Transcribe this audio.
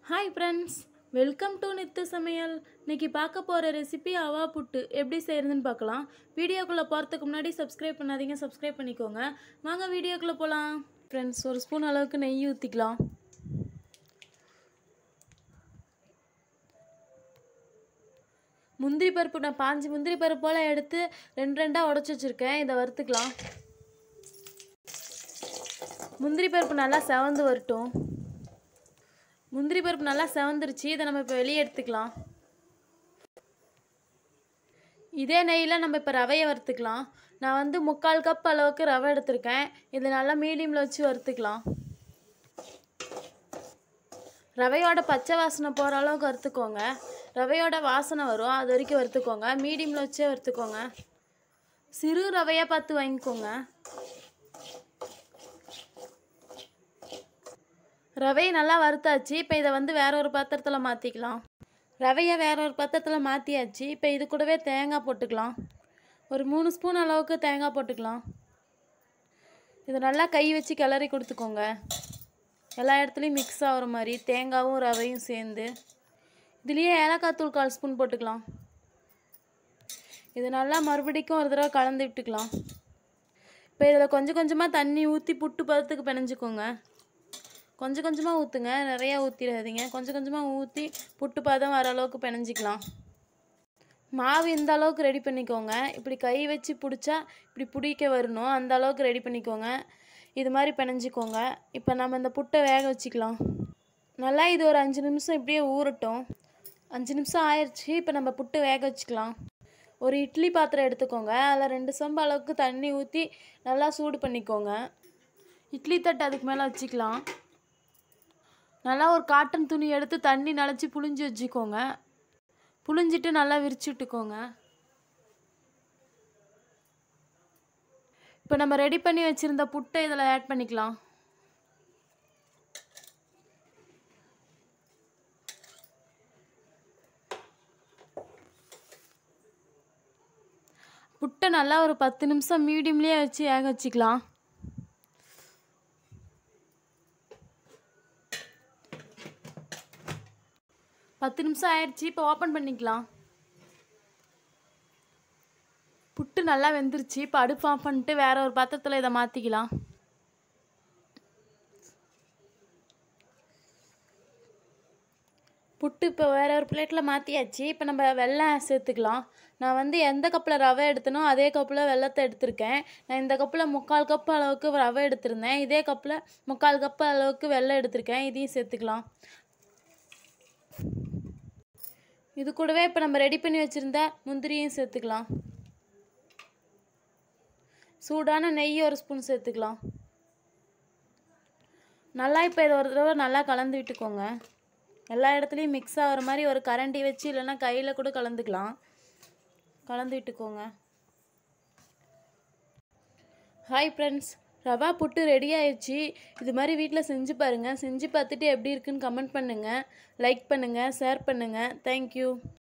hi friends welcome to Nithu சமையல் இன்னைக்கு பார்க்க போகிற ரெசிபி அவா புட்டு எப்படி செய்கிறதுன்னு பார்க்கலாம் வீடியோக்குள்ளே போகிறதுக்கு முன்னாடி சப்ஸ்கிரைப் பண்ணாதீங்க சப்ஸ்கிரைப் பண்ணிக்கோங்க வாங்க வீடியோக்குள்ளே போகலாம் ஃப்ரெண்ட்ஸ் ஒரு ஸ்பூன் அளவுக்கு நெய் ஊற்றிக்கலாம் முந்திரி பருப்பு நான் பாஞ்சு முந்திரி பருப்பு போல் எடுத்து ரெண்டு ரெண்டாக உடச்சி வச்சுருக்கேன் இதை வறுத்துக்கலாம் முந்திரி பருப்பு நல்லா செவந்து வரட்டும் முந்திரி பருப்பு நல்லா செவந்துருச்சு இதை நம்ம இப்போ வெளியே எடுத்துக்கலாம் இதே நெய்யில் நம்ம இப்போ ரவையை வறுத்துக்கலாம் நான் வந்து முக்கால் கப் அளவுக்கு ரவை எடுத்திருக்கேன் இது நல்லா மீடியமில் வச்சு வறுத்துக்கலாம் ரவையோட பச்சை வாசனை போகிற அளவுக்கு வறுத்துக்கோங்க ரவையோட வாசனை வரும் அது வரைக்கும் வறுத்துக்கோங்க மீடியமில் வச்சே வறுத்துக்கோங்க சிறு ரவையாக பார்த்து வாங்கிக்கோங்க ரவையை நல்லா வறுத்தாச்சு இப்போ இதை வந்து வேற ஒரு பாத்திரத்தில் மாற்றிக்கலாம் ரவையை வேற ஒரு பாத்திரத்தில் மாற்றியாச்சு இப்போ இது கூடவே தேங்காய் போட்டுக்கலாம் ஒரு மூணு ஸ்பூன் அளவுக்கு தேங்காய் போட்டுக்கலாம் இதை நல்லா கை வச்சு கிளறி கொடுத்துக்கோங்க எல்லா இடத்துலையும் மிக்ஸ் ஆகிற மாதிரி தேங்காவும் ரவையும் சேர்ந்து இதுலேயே ஏலக்காய் தூள் கால் ஸ்பூன் போட்டுக்கலாம் இது நல்லா மறுபடிக்கும் ஒரு தடவை கலந்து விட்டுக்கலாம் இப்போ இதில் கொஞ்சம் கொஞ்சமாக தண்ணி ஊற்றி புட்டு பதத்துக்கு பிணைஞ்சிக்கோங்க கொஞ்சம் கொஞ்சமாக ஊற்றுங்க நிறையா ஊற்றிடாதீங்க கொஞ்சம் கொஞ்சமாக ஊற்றி புட்டு பதம் வர அளவுக்கு பிணைஞ்சிக்கலாம் மாவு இந்த அளவுக்கு ரெடி பண்ணிக்கோங்க இப்படி கை வச்சு பிடிச்சா இப்படி பிடிக்க வரணும் அந்த அளவுக்கு ரெடி பண்ணிக்கோங்க இது மாதிரி பிணைஞ்சிக்கோங்க இப்போ நம்ம இந்த புட்டை வேக வச்சுக்கலாம் நல்லா இது ஒரு அஞ்சு நிமிஷம் இப்படியே ஊறட்டும் அஞ்சு நிமிஷம் ஆயிடுச்சு இப்போ நம்ம புட்டு வேக வச்சுக்கலாம் ஒரு இட்லி பாத்திரம் எடுத்துக்கோங்க அதில் ரெண்டு சொம்பு அளவுக்கு தண்ணி ஊற்றி நல்லா சூடு பண்ணிக்கோங்க இட்லி தட்டு அதுக்கு மேலே வச்சுக்கலாம் நல்லா ஒரு காட்டன் துணி எடுத்து தண்ணி நனைச்சி புழிஞ்சு வச்சுக்கோங்க புழிஞ்சிட்டு நல்லா விரிச்சு விட்டுக்கோங்க இப்போ நம்ம ரெடி பண்ணி வச்சுருந்த புட்டை இதில் ஆட் பண்ணிக்கலாம் புட்டை நல்லா ஒரு பத்து நிமிஷம் மீடியம்லேயே வச்சு வேக வச்சுக்கலாம் பத்து நிமிஷம் ஆயிடுச்சு இப்போ ஓப்பன் பண்ணிக்கலாம் புட்டு நல்லா வெந்துருச்சு இப்போ அடுப்பு ஆஃப் பண்ணிட்டு வேற ஒரு பாத்திரத்தில் இதை மாற்றிக்கலாம் புட்டு இப்போ வேற ஒரு பிளேட்டில் மாற்றியாச்சு இப்போ நம்ம வெள்ளம் சேர்த்துக்கலாம் நான் வந்து எந்த கப்பில் ரவை எடுத்தனோ அதே கப்பில் வெள்ளத்தை எடுத்திருக்கேன் நான் இந்த கப்பில் முக்கால் கப் அளவுக்கு ரவை எடுத்திருந்தேன் இதே கப்பில் முக்கால் கப் அளவுக்கு வெள்ளம் எடுத்திருக்கேன் இதையும் சேர்த்துக்கலாம் இது கூடவே இப்போ நம்ம ரெடி பண்ணி வச்சுருந்த முந்திரியும் சேர்த்துக்கலாம் சூடான நெய் ஒரு ஸ்பூன் சேர்த்துக்கலாம் நல்லா இப்போ இதை ஒரு தடவை நல்லா கலந்து விட்டுக்கோங்க எல்லா இடத்துலையும் மிக்ஸ் ஆகிற மாதிரி ஒரு கரண்டி வச்சு இல்லைன்னா கையில் கூட கலந்துக்கலாம் கலந்து விட்டுக்கோங்க ஹாய் ஃப்ரெண்ட்ஸ் ரவா புட்டு ரெடி ஆயிடுச்சு இது மாதிரி வீட்டில் செஞ்சு பாருங்கள் செஞ்சு பார்த்துட்டு எப்படி இருக்குன்னு கமெண்ட் பண்ணுங்கள் லைக் பண்ணுங்கள் ஷேர் பண்ணுங்கள் தேங்க்யூ